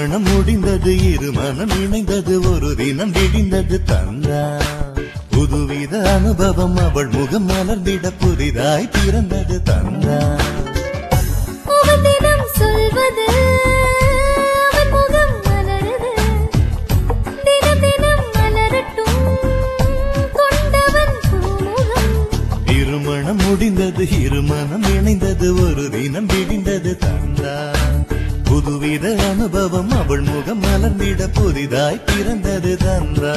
இருமணம் முடிந்தது இருமனம் இணைந்தது ஒரு தினம் விடிந்தது தந்தா புதுவித அனுபவம் அவள் முகம் மலர்ந்திட புதிதாய் பிறந்தது தந்தா அவன் தினம் சொல்வது அவன் முகம் மலருது தினம் தினம் மலரட்டும் கொண்டவன் பூமுகம் இருமணம் முடிந்தது இருமனம் இணைந்தது ஒரு தினம் விடிந்தது தந்தா புதுவித அனுபவம் அவள் முகம் மலர்ந்திட புதிதாய் பிறந்தது தந்தா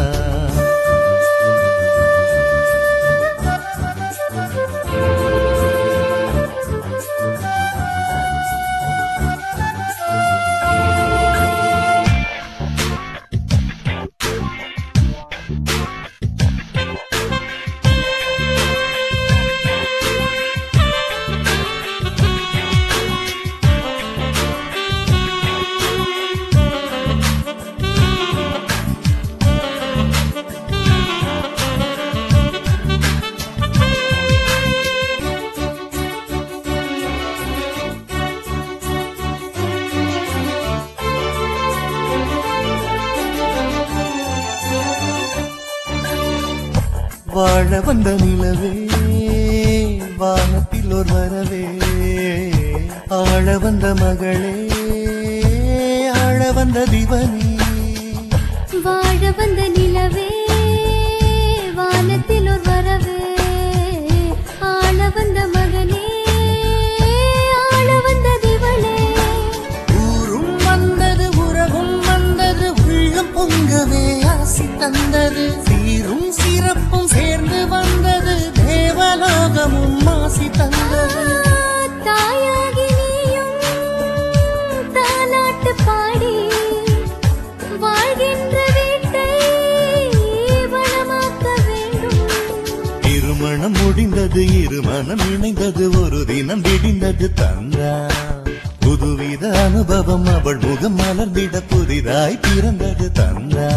வாழ வந்த நிலவே வானத்தில் ஒரு வரவே ஆழ வந்த மகளே ஆழ வந்த திவனி வாழ வந்த நிலவே வானத்தில் ஒரு வரவே ஆள வந்த மகனே ஆள வந்த திவளே ஊரும் வந்தது உறவும் வந்தது உள்ளம் பொங்கவே ஆசி தந்தது சீரும் சிறப்பும் சேர்ந்து வந்தது தேவலோகமும் ஆசி தந்தது தாயாகி நீயும் தாலாட்டு பாடி வாழ்கின்ற வீட்டை வளமாக்க வேண்டும் இருமணம் முடிந்தது இருமனம் இணைந்தது ஒரு தினம் விடிந்தது தந்தா புதுவித அனுபவம் அவள் முகம் மலர்ந்திட புதிதாய் பிறந்தது தந்தா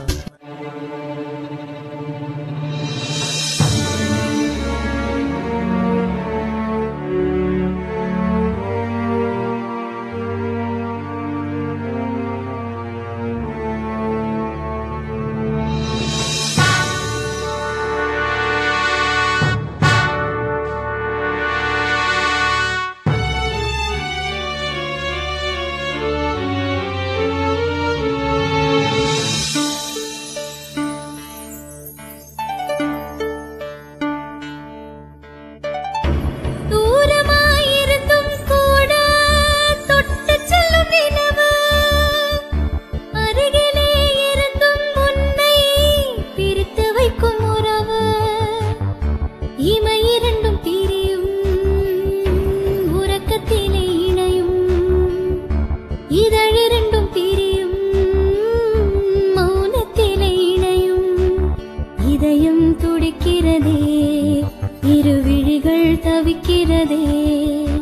தூரமாயிருந்தும் கூட தொட்டுச் செல்லும் நிலவு. அருகிலே இருந்தும் உன்னை பிரித்து வைக்கும் உறவு. இமை இரண்டும் பிரியும், உறக்கத்திலே இணையும். இதழிரண்டும் பிரியும், மௌனத்திலே இணையும். இதயம் துடிக்கிறதே இரு விழிகள் தவிக்கிறதே